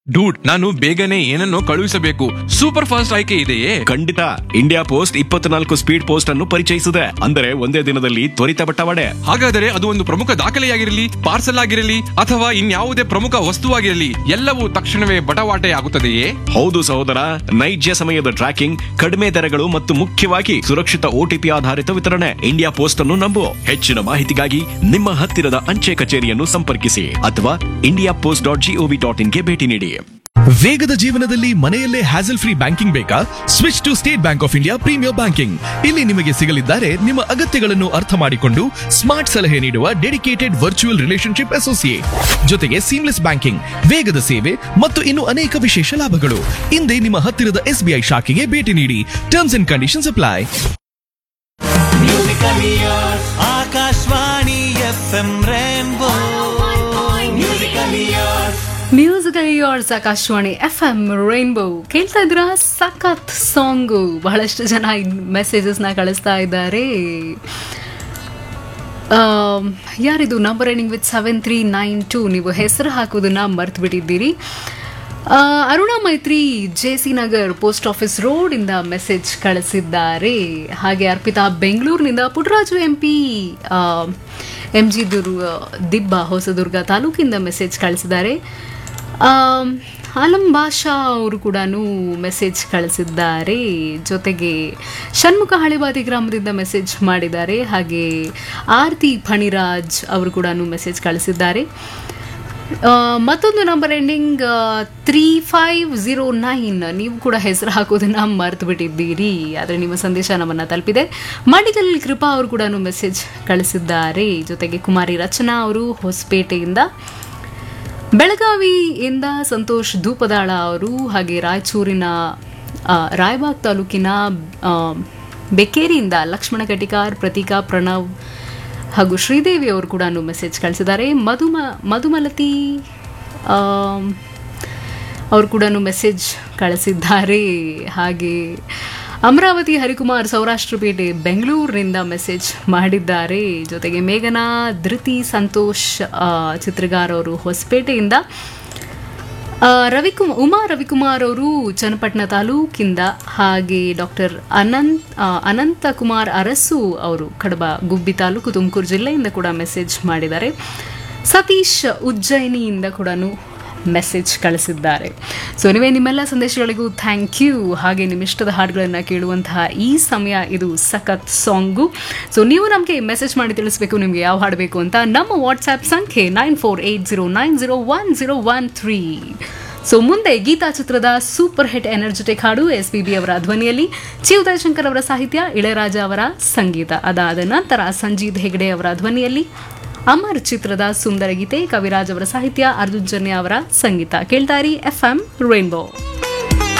dude ನಾನು ಬೇಗನೆ ಏನನ್ನೋ ಕಳುಹಿಸಬೇಕು ಸೂಪರ್ ಫಾಸ್ಟ್ ಆಯ್ಕೆ ಇದೆಯೇ ಖಂಡಿತ ಇಂಡಿಯಾ ಪೋಸ್ಟ್ ಇಪ್ಪತ್ನಾಲ್ಕು ಸ್ಪೀಡ್ ಪೋಸ್ಟ್ ಅನ್ನು ಪರಿಚಯಿಸಿದೆ ಅಂದರೆ ಒಂದೇ ದಿನದಲ್ಲಿ ತ್ವರಿತ ಬಟ್ಟವಾಡೆ ಹಾಗಾದರೆ ಅದು ಒಂದು ಪ್ರಮುಖ ದಾಖಲೆಯಾಗಿರಲಿ ಪಾರ್ಸಲ್ ಆಗಿರಲಿ ಅಥವಾ ಇನ್ಯಾವುದೇ ಪ್ರಮುಖ ವಸ್ತುವಾಗಿರಲಿ ಎಲ್ಲವೂ ತಕ್ಷಣವೇ ಬಟವಾಟೆ ಆಗುತ್ತದೆಯೇ ಹೌದು ಸಹೋದರ ನೈಜ ಸಮಯದ ಟ್ರ್ಯಾಕಿಂಗ್ ಕಡಿಮೆ ದರಗಳು ಮತ್ತು ಮುಖ್ಯವಾಗಿ ಸುರಕ್ಷಿತ ಓಟಿಪಿ ಆಧಾರಿತ ವಿತರಣೆ ಇಂಡಿಯಾ ಪೋಸ್ಟ್ ಅನ್ನು ನಂಬು ಹೆಚ್ಚಿನ ಮಾಹಿತಿಗಾಗಿ ನಿಮ್ಮ ಹತ್ತಿರದ ಅಂಚೆ ಕಚೇರಿಯನ್ನು ಸಂಪರ್ಕಿಸಿ ಅಥವಾ India post dot G O V dot ಇನ್ಗೆ ಭೇಟಿ ನೀಡಿ ವೇಗದ ಜೀವನದಲ್ಲಿ ಮನೆಯಲ್ಲೇ ಹ್ಯಾಸಲ್ ಫ್ರೀ ಬ್ಯಾಂಕಿಂಗ್ ಬೇಕಾ switch to State Bank of India premier banking ಇಲ್ಲಿ ನಿಮಗೆ ಸಿಗಲಿದ್ದಾರೆ ನಿಮ್ಮ ಅಗತ್ಯಗಳನ್ನು ಅರ್ಥ ಮಾಡಿಕೊಂಡು ಸ್ಮಾರ್ಟ್ ಸಲಹೆ ನೀಡುವ ಡೆಡಿಕೇಟೆಡ್ ವರ್ಚುವಲ್ ರಿಲೇಶನ್ಶಿಪ್ ಅಸೋಸಿಯೇಟ್ ಜೊತೆಗೆ ಸೀಮ್ಲೆಸ್ ಬ್ಯಾಂಕಿಂಗ್ ವೇಗದ ಸೇವೆ ಮತ್ತು ಇನ್ನು ಅನೇಕ ವಿಶೇಷ ಲಾಭಗಳು ಹಿಂದೆ ನಿಮ್ಮ ಹತ್ತಿರದ ಎಸ್ಬಿಐ ಶಾಖೆಗೆ ಭೇಟಿ ನೀಡಿ terms and conditions apply Akashvani F M rainbow musical years musical years Akashvani F M rainbow ಕೇಳ್ತಾ ಇದ್ರ ಸಖತ್ ಸಾಂಗು ಬಹಳಷ್ಟು ಜನ ಮೆಸೇಜಸ್ನ ಕಳಿಸ್ತಾ ಇದ್ದಾರೆ ಆಮ್, ಯಾರಿದು number ending with seven three nine two ನೀವು ಹೆಸರು ಹಾಕೋದನ್ನ ಮರ್ತು ಬಿಟ್ಟಿದ್ದೀರಿ ಆ, Aruna Maitri J C Nagar post office road ಇಂದ ಮೆಸೇಜ್ ಕಳಿಸಿದ್ದಾರೆ ಹಾಗೆ ಅರ್ಪಿತಾ ಬೆಂಗಳೂರಿನಿಂದ Puttaraju M P M G Durga Dibba Hosadurga ತಾಲೂಕಿಂದ ಮೆಸೇಜ್ ಕಳಿಸಿದ್ದಾರೆ ಆಮ್, ಆಲಂ ಭಾಷಾ ಅವರು ಕೂಡ ಮೆಸೇಜ್ ಕಳಿಸಿದ್ದಾರೆ ಜೊತೆಗೆ ಷಣ್ಮುಖ ಹಳೆಬಾದಿ ಗ್ರಾಮದಿಂದ ಮೆಸೇಜ್ ಮಾಡಿದ್ದಾರೆ ಹಾಗೆ ಆರ್ತಿ ಫಣಿರಾಜ್ ಅವರು ಕೂಡ ಮೆಸೇಜ್ ಕಳಿಸಿದ್ದಾರೆ ಆ, ಮತ್ತೊಂದು number ending three five zero nine ನೀವು ಕೂಡ ಹೆಸರು ಹಾಕೋದನ್ನ ಮರ್ತು ಬಿಟ್ಟಿದ್ದೀರಿ ಆದರೆ ನಿಮ್ಮ ಸಂದೇಶ ನಮ್ಮನ್ನ ತಲುಪಿದೆ ಮಡಿಕಲ್ ಕೃಪಾ ಅವರು ಕೂಡ ಮೆಸೇಜ್ ಕಳಿಸಿದ್ದಾರೆ ಜೊತೆಗೆ ಕುಮಾರಿ ರಚನಾ ಅವರು ಹೊಸಪೇಟೆಯಿಂದ ಬೆಳಗಾವಿಯಿಂದ ಸಂತೋಷ್ ಧೂಪದಾಳ ಅವರು ಹಾಗೆ ರಾಯಚೂರಿನ ಆ, ರಾಯಬಾಗ್ ತಾಲೂಕಿನ ಆ, ಬೆಕ್ಕೇರಿಯಿಂದ ಲಕ್ಷ್ಮಣ ಕಟಿಕಾರ್ ಪ್ರತೀಕಾ ಪ್ರಣವ್ ಹಾಗೂ ಶ್ರೀದೇವಿ ಅವರು ಕೂಡ ಮೆಸೇಜ್ ಕಳಿಸಿದ್ದಾರೆ ಮಧುಮ ಮಧುಮಲತಿ ಆಮ್, ಅವರು ಕೂಡ ಮೆಸೇಜ್ ಕಳಿಸಿದ್ದಾರೆ ಹಾಗೆ ಅಮರಾವತಿ ಹರಿಕುಮಾರ್ ಸೌರಾಷ್ಟ್ರ ಪೇಟೆ ಬೆಂಗಳೂರಿನಿಂದ ಮೆಸೇಜ್ ಮಾಡಿದ್ದಾರೆ ಜೊತೆಗೆ ಮೇಘನಾ ಧೃತಿ ಸಂತೋಷ್ ಆ, ಚಿತ್ರಗಾರ್ ಅವರು ಹೊಸಪೇಟೆಯಿಂದ ಆ, ರವಿಕುಮಾರ್ ಉಮಾ ರವಿಕುಮಾರ್ ಅವರು ಚನ್ನಪಟ್ಟಣ ತಾಲೂಕಿಂದ ಹಾಗೆ ಡಾಕ್ಟರ್ ಅನಂತ್ ಆ, ಅನಂತಕುಮಾರ್ ಅರಸು ಅವರು ಕಡಬ ಗುಬ್ಬಿ ತಾಲೂಕು ತುಮಕೂರು ಜಿಲ್ಲೆಯಿಂದ ಕೂಡ ಮೆಸೇಜ್ ಮಾಡಿದ್ದಾರೆ ಸತೀಶ್ ಉಜ್ಜಯಿನಿಯಿಂದ ಕೂಡ ಮೆಸೇಜ್ ಕಳಿಸಿದ್ದಾರೆ ಸೊ ನೀವೇ ನಿಮ್ಮೆಲ್ಲ ಸಂದೇಶಗಳಿಗೂ ಥ್ಯಾಂಕ್ ಯು ಹಾಗೆ ನಿಮ್ಮ ಇಷ್ಟದ ಹಾಡುಗಳನ್ನು ಕೇಳುವಂತಹ ಈ ಸಮಯ ಇದು ಸಖತ್ ಸಾಂಗು ಸೊ ನೀವು ನಮಗೆ ಮೆಸೇಜ್ ಮಾಡಿ ತಿಳಿಸ್ಬೇಕು ನಿಮಗೆ ಯಾವ ಹಾಡು ಬೇಕು ಅಂತ ನಮ್ಮ ವಾಟ್ಸ್ಆ್ಯಪ್ ಸಂಖ್ಯೆ nine four eight zero nine zero one zero one three so ಮುಂದೆ ಗೀತಾ ಚಿತ್ರದ ಸೂಪರ್ ಹಿಟ್ ಎನರ್ಜೆಟಿಕ್ ಹಾಡು ಎಸ್ ಪಿ ಬಿ ಅವರ ಧ್ವನಿಯಲ್ಲಿ ಚಿ ಉದಯಶಂಕರ್ ಅವರ ಸಾಹಿತ್ಯ ಇಳೆಯರಾಜ ಅವರ ಸಂಗೀತ ಅದಾದ ನಂತರ ಸಂಜೀತ್ ಹೆಗ್ಡೆ ಅವರ ಧ್ವನಿಯಲ್ಲಿ ಅಮರ್ ಚಿತ್ರದ ಸುಂದರ ಗೀತೆ ಕವಿರಾಜ್ ಅವರ ಸಾಹಿತ್ಯ ಅರ್ಜುನ್ ಜನ್ಯ ಅವರ ಸಂಗೀತ ಕೇಳ್ತಾರಿ ಎಫ್ ಎಂ ರೈನ್ಬೋ